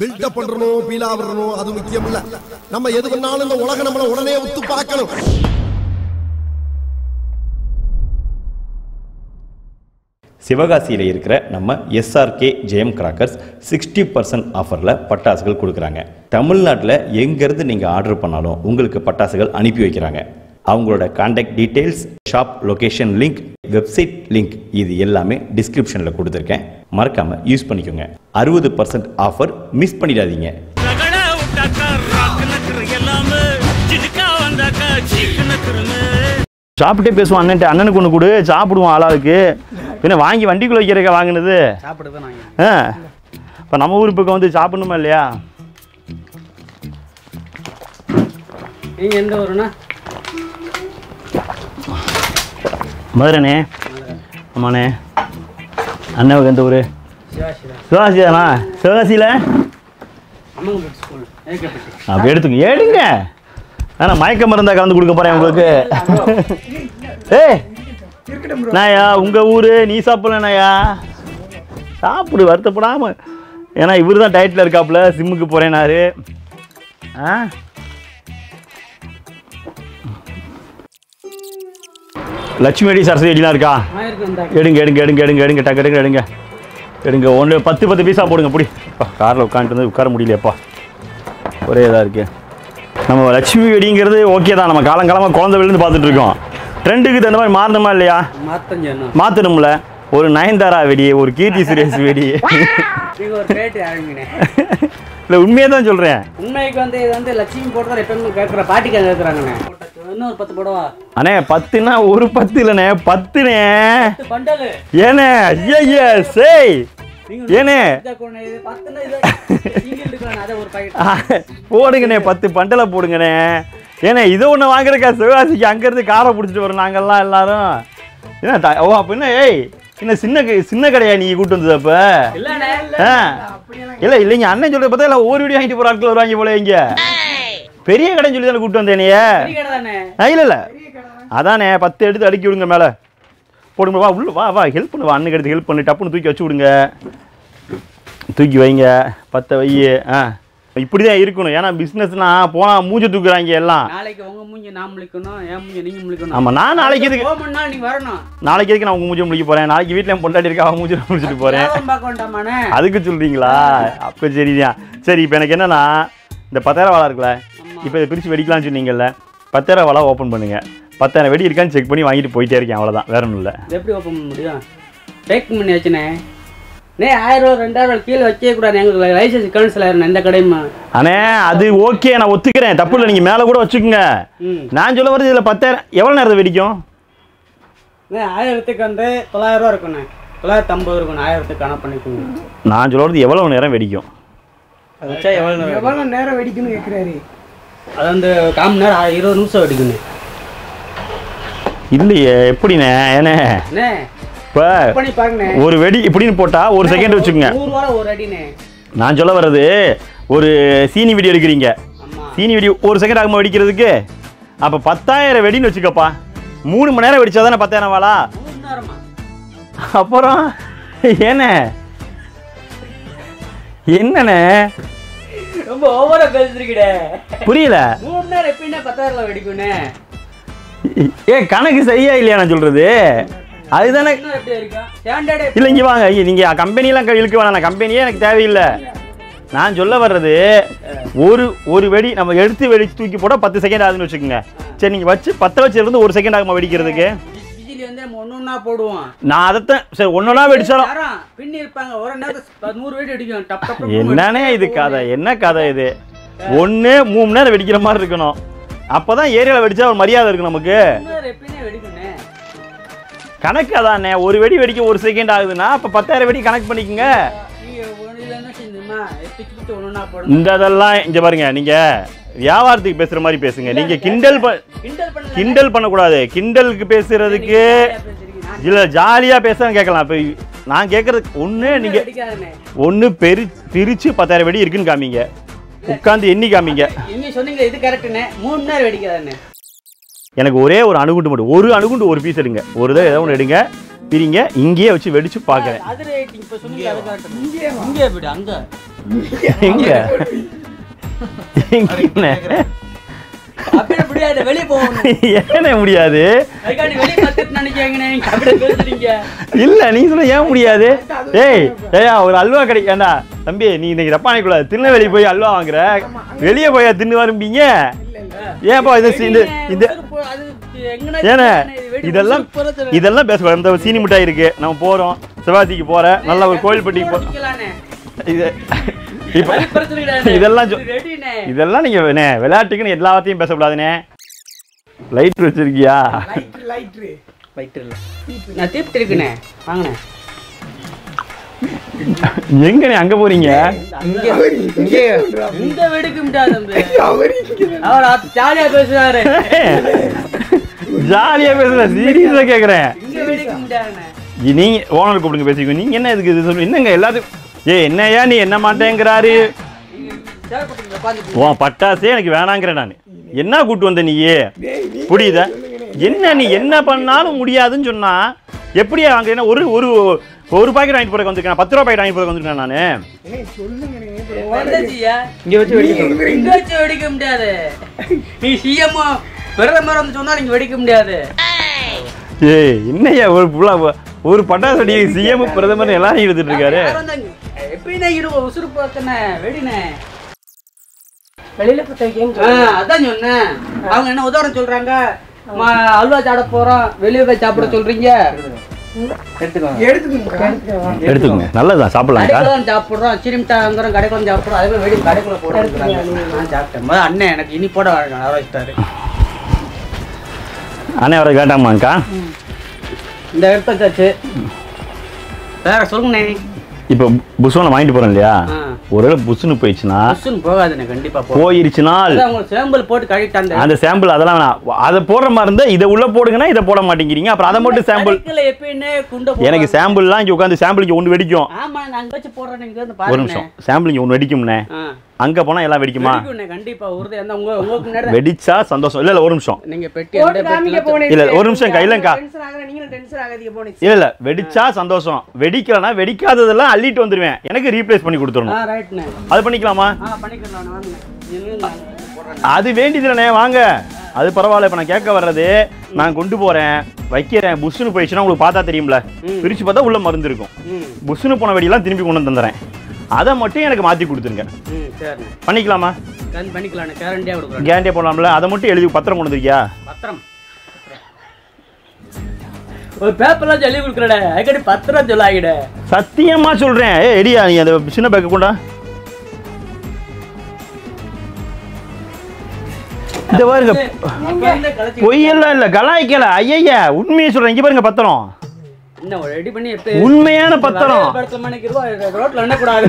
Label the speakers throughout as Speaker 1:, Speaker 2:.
Speaker 1: Build up பண்றணும் Beela விடணும் அது முக்கியம் இல்ல நம்ம எது பண்ணாலும் இந்த உலகம் நம்மள உடனே உத்து பார்க்கணும்
Speaker 2: சிவகாசியில் இருக்கிற நம்ம S R K Jayam crackers sixty percent ஆஃபரில் பட்டாசுகள் கொடுக்குறாங்க தமிழ்நாட்டில் எங்கேருந்து நீங்கள் ஆர்டர் பண்ணாலும் உங்களுக்கு பட்டாசுகள் அனுப்பி வைக்கிறாங்க அவங்களோட contact details shop location link website link இது எல்லாமே டிஸ்கிரிப்ஷனில் கொடுத்துருக்கேன் மறக்காமல் யூஸ் பண்ணிக்கோங்க அறுபது பர்சன்ட் ஆஃபர் மிஸ் பண்ணிடாதீங்க
Speaker 3: ரகட விட்டாக்கா ராக்கு நக்கரு எல்லாமே சிடுக்கா வந்தாக்கா சீக்கு நக்கருமே
Speaker 4: சாப்பிட்டே பேசுவான் அண்ணன்ட்ட அண்ணனுக்கு ஒன்று கொடு சாப்பிடுவான் ஆளாளுக்கு பின்ன வாங்கி வண்டிக்குள்ள வைக்கிறக்க வாங்கினது
Speaker 5: சாப்பிட்டு தான் நாங்கள்
Speaker 4: ஆ இப்போ நம்ம ஊர் பக்கம் வந்து சாப்பிடணுமா இல்லையா
Speaker 5: நீங்கள் எந்த ஊருண்ணா
Speaker 4: மதுரைண்ணே ஆமாண்ணே அண்ணனுக்கு எந்த ஊர்
Speaker 5: சிவாசிதா
Speaker 4: சிவகாசி தானா சிவகாசியில்
Speaker 5: அம்மங்கப்பட்டி ஸ்கூல் ஏகப்பட்டி
Speaker 4: அப்போ எடுத்துங்க எடுங்க ஆனால் மயக்க மருந்தா கலந்து கொடுக்க போகிறேன் உங்களுக்கு ஏய் நாயா உங்கள் ஊர் நீ சாப்பிடல நாயா சாப்பிடு வருத்தப்படாம ஏன்னா இவர் தான் டயட்டில் இருக்காப்புல சிம்முக்கு போகிறேனாரு ஆ லட்சுமி அடி சரஸ்வதி அடிலாம் இருக்கா
Speaker 5: ஆயிருக்கு வந்தா
Speaker 4: எடுங்க எடுங்க எடுங்க எடுங்க எடுங்க டக்கு எடுங்க எடுங்க எடுங்க ஒன்று பத்து பத்து பீஸா போடுங்க புடி அப்பா காரில் உட்காந்துட்டு வந்து உட்கார முடியலையப்பா ஒரே இதாக இருக்கு நம்ம லட்சுமி வெடிங்கிறது ஓகே தான் நம்ம காலங்காலமாக குழந்தை விழுந்து பார்த்துட்டு இருக்கோம் ட்ரெண்டுக்கு தகுந்த மாதிரி மாறணுமா இல்லையா
Speaker 5: மாத்தம் சொன்னோம்
Speaker 4: மாற்றணும்ல ஒரு நயன்தாரா வெடி ஒரு கீர்த்தி சுரேஷ் வெடி
Speaker 5: நீங்கள் ஒரு ரேட்டு ஆரம்பிங்கண்ணே
Speaker 4: இல்லை உண்மையாக தான் சொல்கிறேன்
Speaker 5: உண்மைக்கு வந்து இது வந்து லட்சுமி போட்டு எப்பவுமே கேட்குற பாட்டிக்காக கேட்குறாங்கண்ணே இன்னொரு பத்து போடவா
Speaker 4: அண்ணே பத்துனா ஒரு பத்து இல்லைண்ணே பத்துண்ணே
Speaker 5: பத்து பண்டலு
Speaker 4: ஏண்ணே ஐயா சேய் ஏண்ணே
Speaker 5: இது பத்துனா இது சிங்கிள் இருக்கலாம் அதை ஒரு பாக்கெட்
Speaker 4: போடுங்கண்ணே பத்து பண்டலை போடுங்கண்ணே ஏண்ணே இதை ஒன்று வாங்குறக்கா சிவகாசிக்கு அங்கேருந்து காரை பிடிச்சிட்டு வரோம் நாங்கள்லாம் எல்லாரும் என்ன த- ஓ அப்போ என்ன ஏய் என்ன சின்ன க- சின்ன கடையா நீ கூட்டு வந்தது அப்போ
Speaker 5: இல்லைண்ணே
Speaker 4: ஆ இல்லை இல்லைங்க அண்ணன் சொல்கிறத பார்த்தா இல்லை ஒரு வீடியோ வாங்கிட்டு போகிற ஆட்கள் வருவாங்க போல இங்க பெரிய கடைன்னு சொல்லி தானே கூட்டு வந்தேனையே
Speaker 5: பெரிய கடை தானே
Speaker 4: ஆ இல்லை இல்லை அதானே பத்து எடுத்து அடுக்கி விடுங்க மேலே போடுங்க வா உள்ள வா வா ஹெல்ப் பண்ணு வா அண்ணுக்கு எடுத்து ஹெல்ப் பண்ணி டப்புன்னு தூக்கி வச்சு விடுங்க தூக்கி வைங்க பத்தை வை ஆ இப்படி தான் இருக்கணும் ஏன்னா பிஸ்னஸ்னா போனால் மூஞ்ச தூக்குறாங்க எல்லாம்
Speaker 5: நாளைக்கு உங்க மூஞ்சி நான் முழிக்கணும் என் மூஞ்சி நீங்க முழிக்கணும்
Speaker 4: ஆமாம் நான் நாளைக்கு எதுக்கு
Speaker 5: போகணும்னா நீங்க வரணும்
Speaker 4: நாளைக்கு எதுக்கு நான் உங்கள் மூஞ்சி முடிக்க போகிறேன் நாளைக்கு வீட்டில் என் பொண்டாட்டி இருக்கா அவன் மூஞ்சி முடிச்சுட்டு போகிறேன்
Speaker 5: வியாபாரம் பார்க்க வேண்டாமாண்ணே
Speaker 4: அதுக்கு சொல்கிறீங்களா அப்போ சரிதான் சரி இப்போ எனக்கு என்னன்னா இந்த பத்தாயிரம் வாழை இருக்குல்ல இப்போ இதை பிரித்து வெடிக்கலாம்னு சொன்னீங்கல்ல பத்தாயிரம் வாழை ஓப்பன் பண்ணுங்க பத்தாயிரம் வெடி இருக்கான்னு செக் பண்ணி வாங்கிட்டு போயிட்டே இருக்கேன் அவ்வளோதான் வேற ஒன்றும் இல்லை
Speaker 5: இது எப்படி ஓப்பன் பண்ண முடியும் டேக் பண்ணி வச்சுனே நே ஆயிரம் ரூபா ரெண்டாயிரம் ரூபா கீழே வைக்கவே கூடாது எங்களுக்கு லைசன்ஸ் கேன்சல் ஆயிரும் எந்த கடையுமா
Speaker 4: அண்ணே அது ஓகே நான் ஒத்துக்கிறேன் தப்பு இல்லை நீங்கள் மேலே கூட வச்சுக்கோங்க
Speaker 5: ம்
Speaker 4: நான் சொல்ல வரது இதில் பத்தாயிரம் எவ்வளோ நேரத்தை வெடிக்கும்
Speaker 5: நே ஆயிரத்துக்கு வந்து தொள்ளாயிரம் ரூபா இருக்குண்ணே தொள்ளாயிரத்தி ஐம்பது இருக்கணும் ஆயிரத்துக்கு கணக்கு பண்ணிக்கோங்க
Speaker 4: நான் சொல்ல வரது எவ்வளோ நேரம் வெடிக்கும்
Speaker 5: அது வச்சா எவ்வளோ நேரம்
Speaker 6: எவ்வளோ நேரம் வெடிக்கணும்னு கேட்குறாரு
Speaker 5: அது வந்து கால் மணி நேரம் ஆ- இருபது நிமிஷம் வெடிக்கணும்
Speaker 4: இல்லையே எப்படிண்ணே ஏண்ணே
Speaker 5: அண்ணே
Speaker 4: இப்போ
Speaker 5: பண்ணி பாருங்கண்ணே
Speaker 4: ஒரு வெடி இப்படின்னு போட்டால் ஒரு செகண்ட் வச்சுக்கோங்க
Speaker 5: நூறு ரூபா ஒரு அடிண்ணே
Speaker 4: நான் சொல்ல வர்றது ஒரு சீனி வெடி எடுக்கிறீங்க
Speaker 5: ஆமா
Speaker 4: சீனி வெடி ஒரு செகண்ட் ஆகுமா வெடிக்கிறதுக்கு அப்போ பத்தாயிரம் வெடின்னு வச்சுக்கப்பா மூணு மணி நேரம் வெடிச்சா தானே பத்தாயிரம் வாழா
Speaker 5: மூணு நேரமா
Speaker 4: அப்புறம் ஏண்ணே என்னண்ணே
Speaker 5: ரொம்ப ஓவரா பேசுறீங்கடே
Speaker 4: புரியல
Speaker 5: மூணு நேரம் எப்படின்னா பத்தாயிரம் ரூபா வெடிக்குண்ணே
Speaker 4: ஏ கணக்கு சரியா இல்லையா நான் சொல்றது அதுதானே
Speaker 5: இன்னும் எப்படி இருக்கும் ஸ்டாண்டர்டே
Speaker 4: இல்லை இங்கே வாங்க ஐயா, நீங்க கம்பெனிலாம் க- இழுக்க வேணாம் கம்பெனியே எனக்கு தேவையில்லை நான் சொல்ல வர்றது ஒரு ஒரு வெடி நம்ம எடுத்து வெடிச்சு தூக்கி போட பத்து செகண்ட் ஆகுதுன்னு வச்சுக்கோங்க சரி நீங்கள் வச்சு பத்த வச்சிருந்து ஒரு செகண்ட் ஆகுமா வெடிக்கிறதுக்கு
Speaker 5: பிஜிலி வந்து நம்ம ஒன்று ஒன்றா போடுவோம்
Speaker 4: நான் அதைத்தான் சரி ஒன்றா வெடிச்சாலும்
Speaker 5: யாரும் பின்னி இருப்பாங்க ஒரு நேரத்துக்கு நூறு வெடி அடிக்கும் டப் டப்
Speaker 4: என்னண்ணே இது கதை என்ன கதை இது ஒன்று மூணு மணி நேரம் வெடிக்கிற மாதிரி இருக்கணும் அப்போ தான் ஏரியாவில் வெடிச்சா ஒரு மரியாதை இருக்கு நமக்கு
Speaker 5: எப்படின்னே வெடிக்குண்ணே
Speaker 4: கணக்கு அதானே ஒரு வெடி வெடிக்க ஒரு செகண்ட் ஆகுதுன்னா அப்போ பத்தாயிரம் வெடி கணக்கு பண்ணிக்கோங்க
Speaker 5: நீங்க ஒன்றில் என்ன செஞ்சுமா பிச்சு பிச்சு ஒன்று ஒன்றா போடணும்
Speaker 4: இந்த இதெல்லாம் இங்கே பாருங்க நீங்கள் வியாபாரத்துக்கு பேசுகிற மாதிரி பேசுங்க நீங்கள் கிண்டல் ப
Speaker 5: கிண்டல் பண்ணல
Speaker 4: கிண்டல் பண்ணக்கூடாது கிண்டலுக்கு பேசுறதுக்கு இல்லை ஜாலியாக பேசுகிறேன் கேட்கலாம் இப்போ நான் கேட்குறது ஒன்று நீங்கள்
Speaker 5: வெடிக்காதண்ணே
Speaker 4: ஒன்று பெரு பிரித்து பத்தாயிரம் வெடி இருக்குன்னு காமிங்க உட்காந்து எண்ணி காமிங்க
Speaker 5: நீங்க சொன்னீங்க இது கரெக்டுண்ணே மூணு நேரம் வெடிக்காதண்ணே
Speaker 4: எனக்கு ஒரே ஒரு அணுகுண்டு மட்டும் ஒரு அணுகுண்டு ஒரு பீஸ் எடுங்க ஒரு தடவை ஏதோ ஒன்று எடுங்க பிரிங்க இங்கேயே வச்சு வெடிச்சு பார்க்குறேன்
Speaker 5: அது ரேட்டிங் இப்போ சொன்னீங்க அது கரெக்ட் இங்கே இங்கே விடு அங்கே
Speaker 4: எங்க எங்கண்ணே
Speaker 5: அப்படியே முடியாது வெளியே போகணும்
Speaker 4: ஏனே முடியாது
Speaker 5: அதுக்காண்டி வெளியே பார்த்துட்டு நினைக்காங்கண்ணே நீங்க அப்படியே பேசுறீங்க
Speaker 4: இல்ல நீ சொல்ல ஏன் முடியாது ஏய் ஏயா ஒரு அல்வா கிடைக்காண்டா தம்பி நீ இன்னைக்கு தப்பா நினைக்கூடாது திருநெல்வேலி போய் அல்வா வாங்குற வெளியே போய் தின்னு வரும்பீங்க ஏன்ப்பா இது சி- இந்த இந்த
Speaker 5: அது எங்கண்ணா
Speaker 4: ஏனே
Speaker 5: வெடி
Speaker 4: இதெல்லாம்
Speaker 5: உசுறு போறது.
Speaker 4: இதெல்லாம் பேசக்கூடாது இந்த சீனி மிட்டாய் இருக்கு நம்ம போறோம் சிவாஜிக்கு போற நல்ல ஒரு கோயில்பட்டிக்கு போ
Speaker 5: நிக்கலாண்ணே.
Speaker 4: இது இப்போ
Speaker 5: அது பிரச்சனை கிடையாது.
Speaker 4: இதெல்லாம் சொ-
Speaker 5: இது ரெடிண்ணே.
Speaker 4: இதெல்லாம் நீங்க நே, விளையாட்டுக்குன்னு எல்லா வார்த்தையும் பேசக்கூடாதுனே லைட் வச்சிருக்கியா
Speaker 5: வயிற்று இல்ல. நான் தீப்தி இருக்குண்ணே வாங்கண்ணே
Speaker 4: எங்கண்ணே அங்க போறீங்க
Speaker 5: இந்த வெடிக்க முடியாது தம்பி. அவர் அது ஜாலியா பேசுறாரு
Speaker 4: ஜாலியா பேசுற சீரியஸா கேக்குறேன்
Speaker 5: இங்க வெடிக்க முடியாதுண்ணே
Speaker 4: இ- நீங்க ஓனர் கூப்பிடுங்க பேசிக்கோ நீங்க என்ன இதுக்கு இது சொல்லு என்னங்க எல்லாத்துக்கும் ஏ என்னய்யா நீ என்ன மாட்டேங்கிறாரு
Speaker 5: சேரப்பட்டு உட்காந்து
Speaker 4: உன் பட்டாசே எனக்கு வேணாங்கிறேன் நான் என்ன கூட்டு வந்த நீ புரியுதா என்ன நீ என்ன பண்ணாலும் முடியாதுன்னு சொன்னா எப்படியா வாங்குறேன்னா ஒரு ஒரு ஒரு பாக்கெட் வாங்கிட்டு போறதுக்கு வந்திருக்கேன் பத்து ரூபா பாக்கெட் வாங்கிட்டு போறதுக்கு வந்திருக்கேன் நானு
Speaker 5: வந்துச்சியா இங்க வச்சு வெடிக்க இங்க வச்சு வெடிக்க முடியாது நீ சிஎம் பிரதமர் வந்து சொன்னா நீங்க வெடிக்க முடியாது
Speaker 4: ஏய் என்னய்யா ஒரு புள்ள ஒரு பட்டாசு அடி சிஎம் பிரதமர் எல்லாரும் எடுத்துட்டு இருக்காரு
Speaker 5: யார் வந்தாங்க? எப்படிண்ணே இடுவோம் உசுறு பார்த்தனே வெடினே வெளியில போட்ட அதான் சொன்னேன் அவங்க என்ன உதாரணம் சொல்றாங்க ம- அல்வா சாப்பிட போறோம் வெளியே போய் சாப்பிட சொல்றீங்க
Speaker 4: எடுத்துக்கோங்க நல்லதுதான் சாப்பிடலாம்க்கா
Speaker 5: கடைக்குள்ள தான் சாப்பிடுறோம் சிரிமிட்டா வாங்குறோம் கடைக்குள்ள வந்து சாப்பிடுறோம் அதே மாதிரி வெடி கடைக்குள்ள போடுறாங்க நான் சாப்பிட்டேன் முதல்ல அண்ணன் எனக்கு இனி போட வரணும் ஆரம்பிச்சிட்டாரு
Speaker 4: அண்ணே வர வேண்டாமாங்க்கா
Speaker 5: இந்த எடுத்து வச்சாச்சு வேற சொல்லுங்கண்ணே
Speaker 4: இப்போ புஸ்வான வாங்கிட்டு போறேன் இல்லையா
Speaker 5: ஆ.
Speaker 4: ஒருவேளை புஷ்னு போயிடுச்சுன்னா
Speaker 5: புஷ்ஷுன்னு போகாதுண்ணே கண்டிப்பா போ
Speaker 4: போயிருச்சுனால்
Speaker 5: அதான் உங்களுக்கு சாம்பிள் போட்டு கழிட்டாங்க
Speaker 4: அந்த சாம்பிள் அதெல்லாம் வேணாம் அதை போடுற மாதிரி இருந்தா இதை உள்ள போடுங்கன்னா இதை போட மாட்டேங்கிறீங்க அப்புறம் அதை மட்டும் சாம்பிள்
Speaker 5: கடைக்குள்ள எப்பயுமே குண்டை
Speaker 4: எனக்கு
Speaker 5: போடுறாங்க.
Speaker 4: சாம்பிள்லாம் இங்கே உட்காந்து சாம்பிள் இங்கே ஒன்று வெடிக்கும்
Speaker 5: ஆமா நான் அங்க வச்சு போடுறேன் நீங்க வந்து
Speaker 4: ஒரு
Speaker 5: பாருங்க
Speaker 4: நிமிஷம் சாம்பிள் இங்கே ஒன்று வெடிக்கும்ண்ணே அங்க போனா எல்லாம் வெடிக்குமா
Speaker 5: வெடிக்கும்ண்ணே, கண்டிப்பா உறுதி அந்த உங்க உங்களுக்கு முன்னாடி
Speaker 4: வெடிச்சா சந்தோஷம் இல்ல இல்ல ஒரு நிமிஷம்
Speaker 5: நீங்க பெட்டி எந்த பெட்டில
Speaker 4: இல்ல ஒரு நிமிஷம் கையிலங்கா
Speaker 6: டென்ஷன் ஆகுற நீங்களும் டென்ஷன் ஆகாதீங்க போனீங்க
Speaker 4: இல்ல இல்ல வெடிச்சா சந்தோஷம் வெடிக்கலனா வெடிக்காததெல்லாம் அள்ளிட்டு வந்துருவேன் எனக்கு ரீப்ளேஸ் பண்ணி
Speaker 5: ஆ
Speaker 4: கொடுத்துடணும்
Speaker 5: ரைட்ண்ணே
Speaker 4: அது பண்ணிக்கலாமா
Speaker 5: ஆ பண்ணிக்கலாம் வாங்க இல்ல போடுறேன்
Speaker 4: அது வேண்டியதுலண்ணே வாங்க அது பரவாயில்ல இப்ப நான் கேட்க வர்றது நான் கொண்டு போறேன் வைக்கிறேன் புஷ்னு போயிடுச்சுன்னா உங்களுக்கு பார்த்தா தெரியும்ல பிரிச்சு பார்த்தா உள்ள மருந்து இருக்கும்
Speaker 5: ம்
Speaker 4: புஷ்னு போன வெடியெல்லாம் திரும்பி கொண்டு வந்து தந்துறேன் அதை மட்டும் எனக்கு மாத்தி கொடுத்துருங்க
Speaker 5: ம் சரிண்ணே
Speaker 4: பண்ணிக்கலாமா
Speaker 5: கன் பண்ணிக்கலாண்ணே கேரண்டியா கொடுக்குறேன்
Speaker 4: கேரண்டியா போடலாம்ல அதை மட்டும் எழுதி பத்திரம் கொண்டு வந்திருக்கியா
Speaker 5: பத்திரம் ஒரு பேப்பர்லாம் சொல்லி கொடுக்குறடே அதுக்கடி பத்திரம் சொல்லாகிட
Speaker 4: சத்தியமா சொல்றேன் ஏ எடியா நீ அந்த சின்ன பேக்க கொண்டா இந்த பாருங்க பொய்யெல்லாம் இல்ல கலாய்க்கல ஐயா உண்மையை சொல்றேன் இங்க பாருங்க பத்திரம்
Speaker 5: என்ன ரெடி பண்ணி எப்படி
Speaker 4: உண்மையான பத்திரம்
Speaker 5: படத்துல மணிக்கு ரூபா ரோட்ல எண்ணக்கூடாது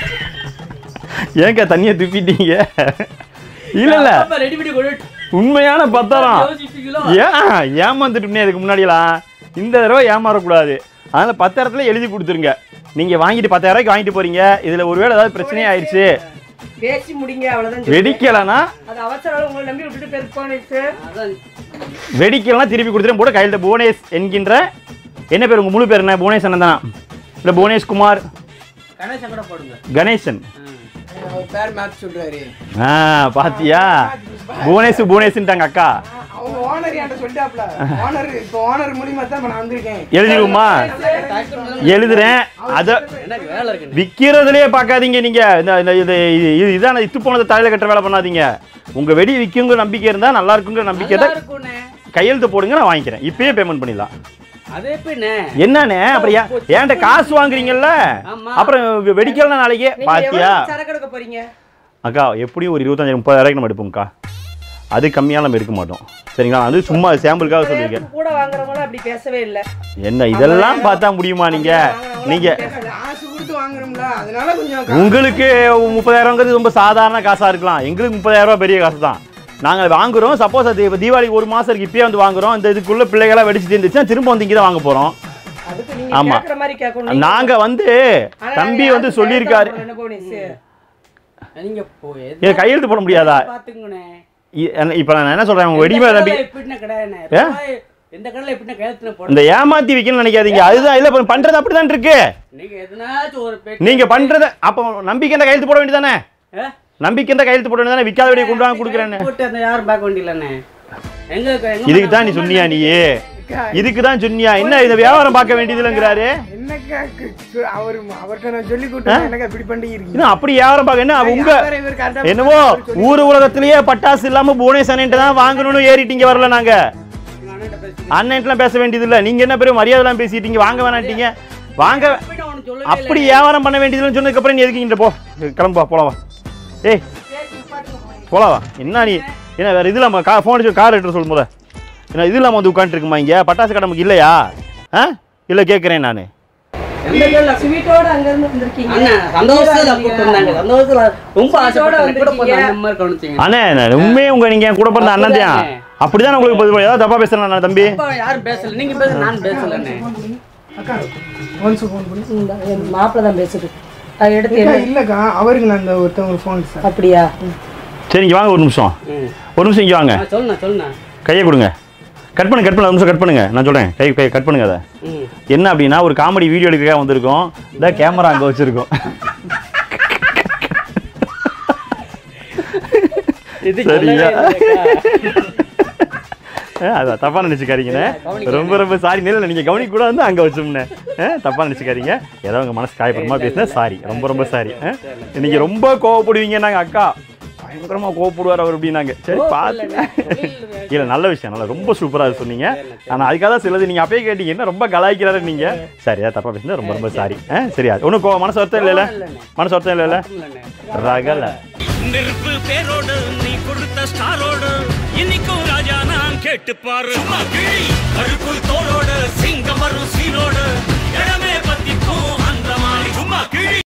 Speaker 4: ஏங்க தண்ணியை துப்பிட்டீங்க இல்ல இல்ல
Speaker 5: ரெடி பண்ணி கொடு
Speaker 4: உண்மையான பத்திரம்
Speaker 5: யோசிப்பீங்களோ
Speaker 4: ஏன் ஏமாந்துட்டுனே இதுக்கு முன்னாடிலாம் இந்த தடவை ஏமாறக்கூடாது அதனால பத்திரத்துல எழுதி கொடுத்துருங்க நீங்க வாங்கிட்டு பத்தாயிரம் ரூபாய்க்கு வாங்கிட்டு போறீங்க இதுல ஒருவேளை ஏதாவது பிரச்சனை ஆயிடுச்சு
Speaker 6: பேசி முடிங்க அவ்வளவுதான் சொல்லுங்க.
Speaker 4: வெடிக்கலைன்னா
Speaker 6: அது அவசரம் உங்களை நம்பி விட்டுட்டு பேர் போனீங்க
Speaker 5: அதான்
Speaker 4: வெடிக்கலன்னா திருப்பி கொடுத்துட்டு போட கையில் புவனேஷ் என்கின்ற என்ன பேர் உங்க முழு பேர் என்ன புவனேஷ் அண்ணன் தானா இல்லை புவனேஷ் குமார்
Speaker 5: கணேசன் கூட போடுங்க
Speaker 4: கணேசன்
Speaker 6: அவர் பேர் மேப் சொல்றாரு
Speaker 4: ஆ பாத்தியா புவனேஷ் புவனேஷ்ன்ட்டாங்க அக்கா
Speaker 6: அவங்க ஓனர் என்கிட்ட சொல்லிட்டாப்ல ஓனர் இப்போ ஓனர் மூலியமா தான் இப்ப நான் வந்திருக்கேன்
Speaker 4: எழுதிடுவோமா எழுதுறேன் அதை
Speaker 5: எனக்கு வேலை இருக்கு
Speaker 4: விற்கிறதுலயே பார்க்காதீங்க நீங்க இந்த இந்த இது இது- இது இதான இத்து போனதை தலையில கட்டுற வேலை பண்ணாதீங்க உங்க வெடி விற்குங்கிற நம்பிக்கை இருந்தா நல்லா இருக்குங்கிற நம்பிக்கை
Speaker 5: நல்லா
Speaker 4: தான்
Speaker 5: இருக்கும்ண்ணே
Speaker 4: கையெழுத்து போடுங்க நான் வாங்கிக்கிறேன் இப்பயே பேமெண்ட் பண்ணிடலாம்
Speaker 5: அது எப்படிண்ணே
Speaker 4: என்னண்ணே அப்புறம் ஏன் ஏன்ட்ட காசு வாங்குறீங்களா
Speaker 5: ஆமா.
Speaker 4: அப்புறம் வெடிக்கலாம் நாளைக்கே
Speaker 6: நீங்க
Speaker 4: பாத்தியா
Speaker 6: எவ்வளவு சரக்கு எடுக்க போறீங்க
Speaker 4: அக்கா எப்படியும் ஒரு இருபத்தஞ்சு முப்பதாயிரம் நம்ம எடுப்போம்க்கா அது கம்மியாக நம்ம எடுக்க மாட்டோம் சரிங்களா அது சும்மா சாம்பிளுக்காக சொல்லியிருக்கேன்
Speaker 6: கூட வாங்குறவங்களும் அப்படி பேசவே இல்ல
Speaker 4: என்ன இதெல்லாம் பார்த்தா முடியுமா நீங்க நீங்க
Speaker 6: ஆசை கொடுத்து வாங்குறோம்ல அதனால கொஞ்சம்
Speaker 4: உங்களுக்கு முப்பதாயிரங்கிறது ரொம்ப சாதாரண காசா இருக்கலாம் எங்களுக்கு முப்பதாயிரம் ரூபாய் பெரிய காசு தான் நாங்கள் வாங்குறோம் சப்போஸ் அது இப்ப தீபாவளிக்கு ஒரு மாசம் இருக்கு இப்பயே வந்து வாங்குறோம் இந்த இதுக்குள்ள பிள்ளைகளா வெடிச்சு தீர்ந்துச்சுன்னா திரும்ப வந்து இங்கே தான் வாங்க போறோம்
Speaker 6: அதுக்கு நீங்க
Speaker 4: ஆமா.
Speaker 6: கேக்குற மாதிரி கேட்கணும்
Speaker 4: நாங்க வந்து
Speaker 6: ஆனா
Speaker 4: தம்பி
Speaker 6: நாங்க
Speaker 4: வந்து
Speaker 6: யாருக்கும்
Speaker 4: சொல்லியிருக்காரு
Speaker 6: என்ன போனீஸ்
Speaker 5: நீங்க போய்
Speaker 4: ஏன் கையெழுத்து போட முடியாதா
Speaker 5: பாத்துங்கண்ணே
Speaker 4: இ- என்ன- இப்ப நான் என்ன சொல்றேன் உங்க வெடிமை நம்பி
Speaker 5: எப்படின்னு கிடையாதுண்ணே
Speaker 4: ஏ?
Speaker 5: ரூபாய் எந்த கடையில் எப்படின்னா கையெழுத்து போட
Speaker 4: இந்த ஏமாத்தி வைக்கணும்னு நினைக்காதீங்க அதுதான் இல்ல இப்ப பண்றது அப்படிதான் இருக்கு
Speaker 5: நீங்க எதனாச்சும் ஒரு பேட்டி
Speaker 4: நீங்க பண்றத அப்போ நம்பிக்கை இந்த கையெழுத்து போட வேண்டியதானே
Speaker 5: ஆ?
Speaker 4: நம்பிக்கை இந்த கையெழுத்து போட வேண்டியதானே விற்காத வழியை கொண்டு வாங்க கொடுக்குறேன்னு
Speaker 5: போட்டு அந்த யாரும் பார்க்க வேண்டியலண்ணே எங்க எங்க
Speaker 4: இதுக்கு தான் நீ சொன்னியா நீ இதுக்கு தான் சொன்னியா என்ன இந்த வியாபாரம் பார்க்க வேண்டியதுலங்கிறாரு
Speaker 6: என்னக்கா கு- கு- அவரு அவர்கிட்ட நான் சொல்லி கொடுத்தேன் என்னக்கா இப்படி பண்ணி இருக்கீங்க
Speaker 4: இன்னும் அப்படி வியாபாரம் பார்க்க என்ன உங்க
Speaker 6: வியாபாரம் இவர் correct ஆ
Speaker 4: என்னவோ ஊர் உலகத்திலேயே பட்டாசு இல்லாம புவனேஸ்வரன்ட்டு தான் வாங்கணும்னு ஏறிட்டீங்க வரல நாங்க அண்ணன்ட்டுலாம் பேச வேண்டியது இல்ல நீங்க என்ன பெரிய மரியாதைலாம் பேசிட்டீங்க வாங்க வேணாட்டீங்க வாங்க
Speaker 5: அவனுக்கு சொல்லவே
Speaker 4: அப்படி வியாபாரம் பண்ண வேண்டியதுன்னு சொன்னதுக்கு அப்புறம் நீ எதுக்கு இங்க போ கிளம்பா போலாம் வா ஏய் போலாம் வா என்ன நீ என்ன வேற இது இல்லாம கா ஃபோன் அடிச்சு கார் எடுத்து சொல்லும் போத என்ன இது இல்லாம வந்து உட்காந்துருக்குமா இங்க பட்டாசு கடை நமக்கு இல்லையா ஆ இல்லை கேட்குறேன் நான்
Speaker 5: எந்த கேள்வி
Speaker 7: ஸ்வீட்டோட அங்க இருந்து வந்திருக்கீங்க
Speaker 5: அண்ணா சந்தோஷத்துல கூப்பிட்டு வந்தாங்க சந்தோஷத்துல ரொம்ப
Speaker 7: சீட்டோட
Speaker 5: ஆசைப்பட்டு கூட
Speaker 7: வந்திருக்கீங்க.
Speaker 5: போய் அந்த மாதிரி கவனிச்சிங்க
Speaker 4: அண்ணே நான் உண்மையே உங்க நீங்க என் கூட பிறந்த அண்ணன் தான்
Speaker 5: அப்படிதானே.
Speaker 4: அப்படிதான் உங்களுக்கு பதில் ஏதாவது தப்பா பேசுறேன் நான் தம்பி
Speaker 5: அப்பா யாரும் பேசல நீங்க பேச நான் பேசலண்ணே
Speaker 6: அக்கா ஒன்ஸ் ஃபோன் பண்ணி
Speaker 7: இந்த என் மாப்பிள்ளை தான் பேசுது அது எடுத்து
Speaker 6: அக்கா,
Speaker 7: என்ன
Speaker 6: இல்லக்கா அவருக்கு நான் அந்த ஒருத்தவங்க ஃபோன் சார்
Speaker 7: அப்படியா
Speaker 4: சரி இங்க வாங்க ஒரு நிமிஷம்
Speaker 5: ம்.
Speaker 4: ஒரு நிமிஷம் இங்க வாங்க
Speaker 5: ஆ, சொல்லுண்ணா சொல்லுண்ணா
Speaker 4: கையை கொடுங்க கட் பண்ணு கட் பண்ணு ஒரு நிமிஷம் கட் பண்ணுங்க நான் சொல்றேன் கை கை கட் பண்ணுங்க அதை
Speaker 5: ம்
Speaker 4: என்ன அப்படின்னா ஒரு காமெடி வீடியோ எடுக்க வந்திருக்கோம் இந்த கேமரா அங்கே வச்சிருக்கோம்
Speaker 5: இது
Speaker 4: சரியா?
Speaker 5: சொல்லவே இல்லையேக்கா.
Speaker 4: ஆ, அதான் தப்பா நினைச்சுக்காதீங்கண்ணே ரொம்ப ரொம்ப சாரி நேரில் நீங்க கவனிக்க கூட வந்து அங்க வச்சோம்னே ஆ, தப்பா நினைச்சுக்காதீங்க ஏதோ உங்க மனசு காயப்படுமா பேசினேன் சாரி ரொம்ப ரொம்ப சாரி நீங்க ரொம்ப கோவப்படுவீங்க நாங்க அக்கா பயங்கரமா கோவப்படுவார் அவர் அப்படின்னாங்க சரி பார்த்து இல்ல நல்ல விஷயம் நல்லா ரொம்ப சூப்பரா சொன்னீங்க ஆனா அதுக்காக தான் சிலது நீங்க அப்பயே கேட்டீங்க என்ன ரொம்ப கலாய்க்கிறாரு நீங்க சரி ஏதாவது தப்பா பேசினா ரொம்ப ரொம்ப சாரி சரியா ஒன்றும் கோ மனசு வருத்தம் இல்லைல்ல மனசு வருத்தம் இல்லைல்ல
Speaker 5: இல்லைண்ணே.
Speaker 4: ரகல
Speaker 3: நெருப்பு பேரோடு நீ கொடுத்த ஸ்டாரோடு இன்னைக்கும் ராஜா நான் கேட்டு பாரு கருப்பு தோளோடு சிங்கம் வரும் சீனோடு இடமே பத்திக்கும் அந்த மாதிரி சும்மா கிழி